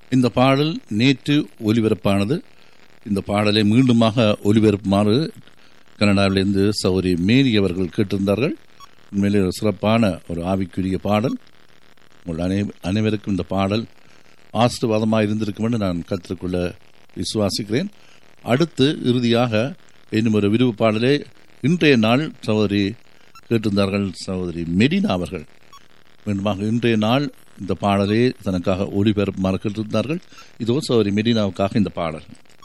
இந்த பாடல் நேற்று ஒலிபரப்பானது இந்த பாடலை மீண்டுமாக ஒலிபரப்புமாறு கனடாவிலிருந்து சௌரி மேரி அவர்கள் கேட்டிருந்தார்கள் உண்மையிலே ஒரு சிறப்பான ஒரு ஆவிக்குரிய பாடல் உங்கள் அனை அனைவருக்கும் இந்த பாடல் ஆசீர்வாதமாக இருந்திருக்கும் என்று நான் கற்றுக்கொள்ள விசுவாசிக்கிறேன் அடுத்து இறுதியாக இன்னும் ஒரு விருப்பு பாடலே இன்றைய நாள் சகோதரி கேட்டிருந்தார்கள் சகோதரி மெடினா அவர்கள் மீண்டுமாக இன்றைய நாள் இந்த பாடலை தனக்காக ஒளிபரப்புமாறு கேட்டிருந்தார்கள் இதோ சகோதரி மெடினாவுக்காக இந்த பாடல்